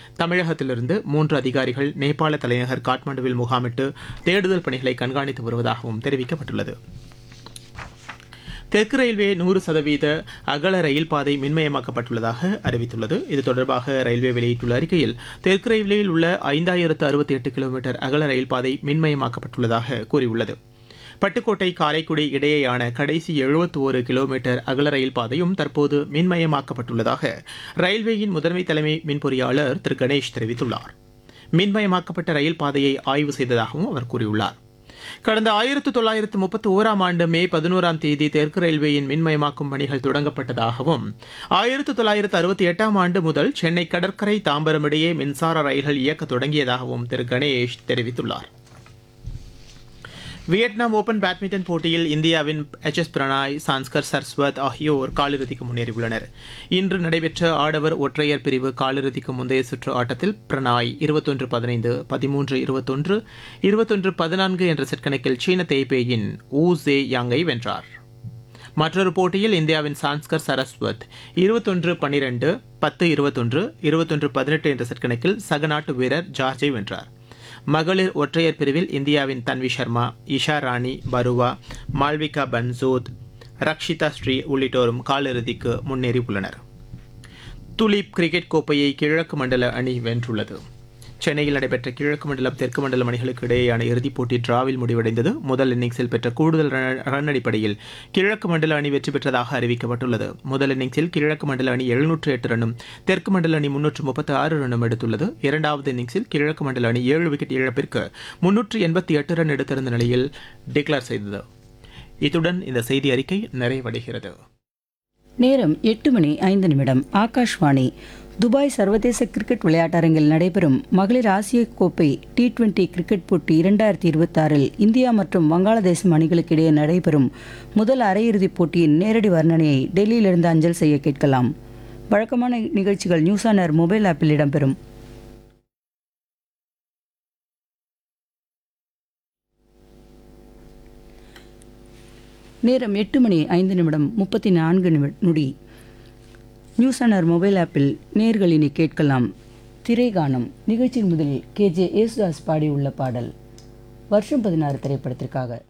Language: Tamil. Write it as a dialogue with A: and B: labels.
A: தமிழகத்திலிருந்து மூன்று அதிகாரிகள் நேபாள தலைநகர் காட்மாண்டுவில் முகாமிட்டு தேடுதல் பணிகளை கண்காணித்து வருவதாகவும் தெரிவிக்கப்பட்டுள்ளது தெற்கு ரயில்வே நூறு சதவீத அகல ரயில் பாதை மின்மயமாக்கப்பட்டுள்ளதாக அறிவித்துள்ளது இது தொடர்பாக ரயில்வே வெளியிட்டுள்ள அறிக்கையில் தெற்கு ரயில்வேயில் உள்ள ஐந்தாயிரத்து அறுபத்தி எட்டு கிலோமீட்டர் அகல ரயில் பாதை மின்மயமாக்கப்பட்டுள்ளதாக கூறியுள்ளது பட்டுக்கோட்டை காரைக்குடி இடையேயான கடைசி எழுபத்தி ஒரு கிலோமீட்டர் அகல ரயில் பாதையும் தற்போது மின்மயமாக்கப்பட்டுள்ளதாக ரயில்வேயின் முதன்மை தலைமை மின்பொறியாளர் திரு கணேஷ் தெரிவித்துள்ளார் மின்மயமாக்கப்பட்ட ரயில் பாதையை ஆய்வு செய்ததாகவும் அவர் கூறியுள்ளார் கடந்த ஆயிரத்து தொள்ளாயிரத்து முப்பத்தி ஓராம் ஆண்டு மே பதினோராம் தேதி தெற்கு ரயில்வேயின் மின்மயமாக்கும் பணிகள் தொடங்கப்பட்டதாகவும் ஆயிரத்து தொள்ளாயிரத்து அறுபத்தி எட்டாம் ஆண்டு முதல் சென்னை கடற்கரை தாம்பரம் இடையே மின்சார ரயில்கள் இயக்க தொடங்கியதாகவும் திரு கணேஷ் தெரிவித்துள்ளார் வியட்நாம் ஓபன் பேட்மிண்டன் போட்டியில் இந்தியாவின் எச் எஸ் பிரணாய் சான்ஸ்கர் சர்ஸ்வத் ஆகியோர் காலிறுதிக்கு முன்னேறியுள்ளனர் இன்று நடைபெற்ற ஆடவர் ஒற்றையர் பிரிவு காலிறுதிக்கு முந்தைய சுற்று ஆட்டத்தில் பிரணாய் இருபத்தொன்று பதினைந்து பதிமூன்று இருபத்தொன்று இருபத்தொன்று பதினான்கு என்ற செட் கணக்கில் சீன தேய்பேயின் ஊ ஜே யாங்கை வென்றார் மற்றொரு போட்டியில் இந்தியாவின் சான்ஸ்கர் சரஸ்வத் இருபத்தொன்று பன்னிரண்டு பத்து இருபத்தொன்று இருபத்தொன்று பதினெட்டு என்ற செட் கணக்கில் சகநாட்டு வீரர் ஜார்ஜை வென்றார் மகளிர் ஒற்றையர் பிரிவில் இந்தியாவின் தன்வி சர்மா இஷா ராணி பருவா மால்விகா பன்சோத் ரக்ஷிதா ஸ்ரீ உள்ளிட்டோரும் காலிறுதிக்கு முன்னேறி உள்ளனர் துலீப் கிரிக்கெட் கோப்பையை கிழக்கு மண்டல அணி வென்றுள்ளது சென்னையில் நடைபெற்ற கிழக்கு மண்டலம் தெற்கு மண்டலம் அணிகளுக்கு இடையேயான இறுதிப் போட்டி டிராவில் முடிவடைந்தது முதல் இன்னிங்ஸில் பெற்ற கூடுதல் ரன் ரன் அடிப்படையில் கிழக்கு மண்டல அணி வெற்றி பெற்றதாக அறிவிக்கப்பட்டுள்ளது முதல் இன்னிங்ஸில் கிழக்கு மண்டல அணி எழுநூற்று எட்டு ரன்னும் தெற்கு மண்டல அணி முன்னூற்று முப்பத்தி ஆறு ரன்னும் எடுத்துள்ளது இரண்டாவது இன்னிங்ஸில் கிழக்கு மண்டல அணி ஏழு விக்கெட் இழப்பிற்கு முன்னூற்று எண்பத்தி எட்டு ரன் எடுத்திருந்த நிலையில் டிக்ளேர் செய்தது இத்துடன் இந்த செய்தி அறிக்கை நிறைவடைகிறது
B: நேரம் எட்டு மணி ஐந்து நிமிடம் ஆகாஷ்வாணி துபாய் சர்வதேச கிரிக்கெட் விளையாட்டரங்கில் நடைபெறும் மகளிர் ஆசிய கோப்பை டி டுவெண்டி கிரிக்கெட் போட்டி இரண்டாயிரத்தி இருபத்தாறில் இந்தியா மற்றும் வங்காளதேசம் அணிகளுக்கு இடையே நடைபெறும் முதல் அரையிறுதிப் போட்டியின் நேரடி வர்ணனையை டெல்லியிலிருந்து அஞ்சல் செய்ய கேட்கலாம் வழக்கமான நிகழ்ச்சிகள் நியூஸ் ஆனர் மொபைல் ஆப்பில் இடம்பெறும் நேரம் எட்டு மணி ஐந்து நிமிடம் முப்பத்தி நான்கு நிமி நொடி நியூஸ் ஆனர் மொபைல் ஆப்பில் நேர்களினி கேட்கலாம் திரைகானம் நிகழ்ச்சியின் முதலில் கேஜே யேசுதாஸ் பாடியுள்ள பாடல் வருஷம் பதினாறு திரைப்படத்திற்காக